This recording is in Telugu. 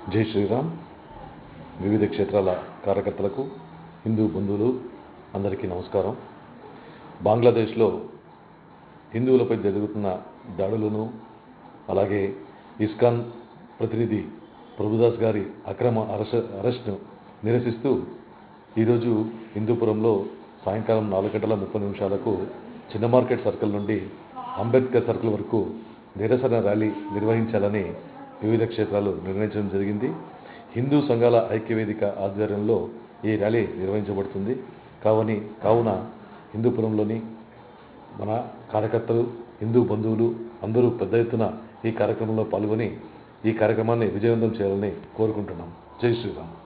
జై శ్రీరామ్ వివిధ క్షేత్రాల కార్యకర్తలకు హిందూ బంధువులు అందరికీ నమస్కారం బంగ్లాదేశ్లో హిందువులపై జరుగుతున్న దాడులను అలాగే ఇస్కాన్ ప్రతినిధి ప్రభుదాస్ గారి అక్రమ అరెస్ట్ అరెస్ట్ను నిరసిస్తూ ఈరోజు హిందూపురంలో సాయంకాలం నాలుగు గంటల ముప్పై నిమిషాలకు చిన్న మార్కెట్ సర్కిల్ నుండి అంబేద్కర్ సర్కిల్ వరకు నిరసన ర్యాలీ నిర్వహించాలని వివిధ క్షేత్రాలు నిర్ణయించడం జరిగింది హిందూ సంఘాల ఐక్యవేదిక ఆధ్వర్యంలో ఈ ర్యాలీ నిర్వహించబడుతుంది కావని కావున హిందూపురంలోని మన కార్యకర్తలు హిందూ బంధువులు అందరూ పెద్ద ఎత్తున ఈ కార్యక్రమంలో పాల్గొని ఈ కార్యక్రమాన్ని విజయవంతం చేయాలని కోరుకుంటున్నాం జై శ్రీరామ్